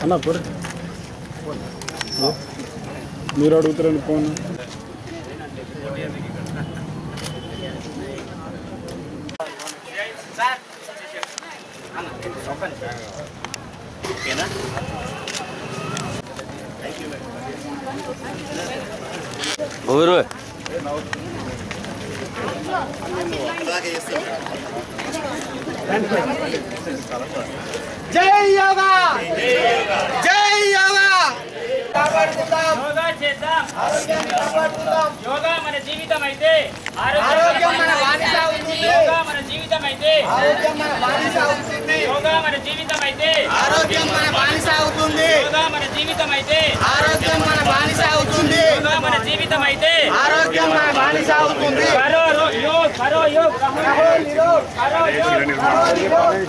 అన్న కొడు మీరు అడుగుతారని ఫోన్ ఊరు జై యోగా జై యోగా కాపాడుకుందాం యోగా చేద్దాం ఆరోగ్యాన్ని కాపాడుకుందాం యోగా మన జీవితం అయితే ఆరోగ్యం మన బానిస అవుతుంది యోగా మన జీవితం అయితే ఆరోగ్యం మన బానిస అవుతుంది యోగా మన జీవితం అయితే ఆరోగ్యం మన బానిస అవుతుంది యోగా మన జీవితం అయితే ఆరోగ్యం మన బానిస అవుతుంది యోగా మన జీవితం అయితే ఆరోగ్యం మన బానిస అవుతుంది కరో రో- యోగ్ కరో యోగ్ కరో యోగ్ కరో యోగ్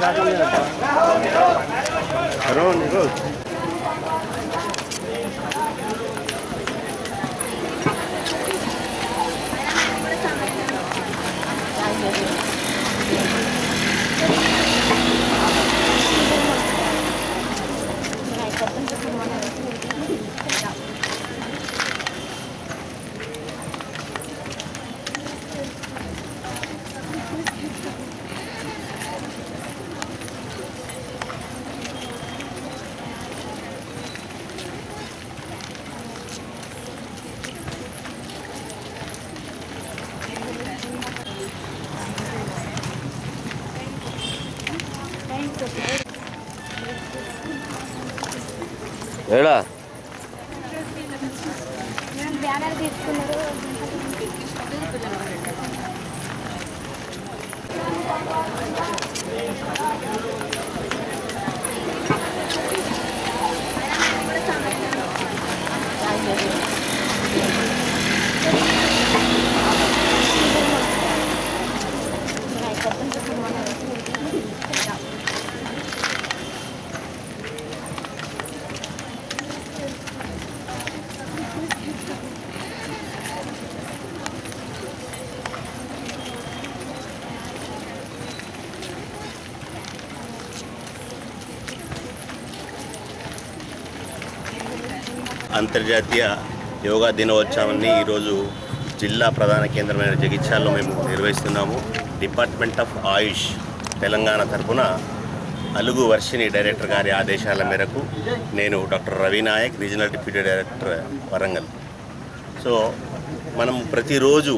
ఏడా బ్యానర్ తీసుకున్నారు అంతర్జాతీయ యోగా దినోత్సవాన్ని ఈరోజు జిల్లా ప్రధాన కేంద్రమైన జగిత్యాలలో మేము నిర్వహిస్తున్నాము డిపార్ట్మెంట్ ఆఫ్ ఆయుష్ తెలంగాణ తరఫున అలుగు వర్షిని డైరెక్టర్ గారి ఆదేశాల మేరకు నేను doctor Ravinayak regional deputy director Warangal so మనం ప్రతిరోజు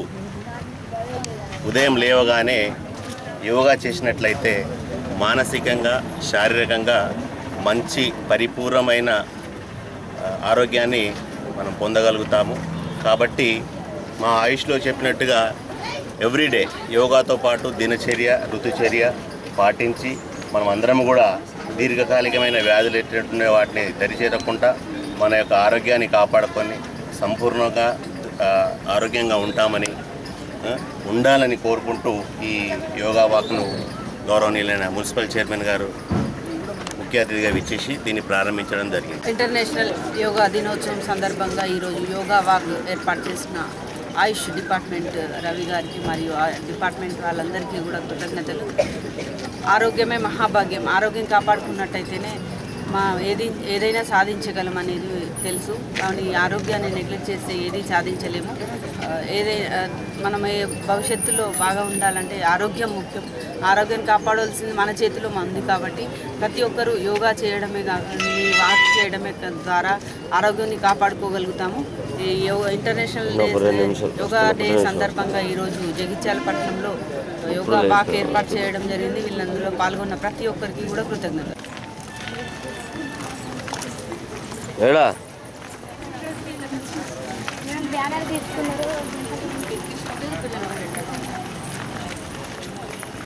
ఉదయం లేవగానే యోగా చేసినట్లయితే మానసికంగా శారీరకంగా మంచి పరిపూర్ణమైన ఆ, ఆరోగ్యాన్ని మనం పొందగలుగుతాము కాబట్టి మా ఆయుష్లో చెప్పినట్టుగా ఎవ్రీడే యోగాతో పాటు దినచర్య ఋతుచర్య పాటించి మనం అందరం కూడా దీర్ఘకాలికమైన వ్యాధులు ఎట్టుండే వాటిని దరిచేరకుండా మన యొక్క ఆరోగ్యాన్ని కాపాడుకొని సంపూర్ణంగా ఆ, ఆరోగ్యంగా ఉంటామని ఆ, ఉండాలని కోరుకుంటూ ఈ యోగా వాక్ను గౌరవనీయులైన మున్సిపల్ చైర్మన్ గారు ముఖ్య అతిథిగా విచ్చేసి దీన్ని ప్రారంభించడం జరిగింది ఇంటర్నేషనల్ యోగా దినోత్సవం సందర్భంగా ఈరోజు యోగా వాక్ ఏర్పాటు చేసిన ఆయుష్ డిపార్ట్మెంట్ రవి గారికి మరియు ఆ డిపార్ట్మెంట్ వాళ్ళందరికీ కూడా కృతజ్ఞతలు ఆరోగ్యమే మహాభాగ్యం ఆరోగ్యం కాపాడుకున్నట్టయితేనే మా ఏది ఏదైనా సాధించగలం అనేది తెలుసు కానీ ఈ ఆరోగ్యాన్ని నెగ్లెక్ట్ చేస్తే ఏది సాధించలేము ఆ, ఏదైనా మనం ఏ భవిష్యత్తులో బాగా ఉండాలంటే ఆరోగ్యం ముఖ్యం ఆరోగ్యాన్ని కాపాడాల్సింది మన చేతిలో ఉంది కాబట్టి ప్రతి ఒక్కరూ యోగా చేయడమే కాకుండా వాక్ చేయడమే కా- ద్వారా ఆరోగ్యాన్ని కాపాడుకోగలుగుతాము ఈ యో- ఇంటర్నేషనల్ డే యోగా డే సందర్భంగా ఈరోజు జగిత్యాల పట్టణంలో యోగా వాక్ ఏర్పాటు చేయడం జరిగింది వీళ్ళందులో పాల్గొన్న ప్రతి ఒక్కరికి కూడా కృతజ్ఞతలు ఏడా బ్యానర్ తీసుకున్నారు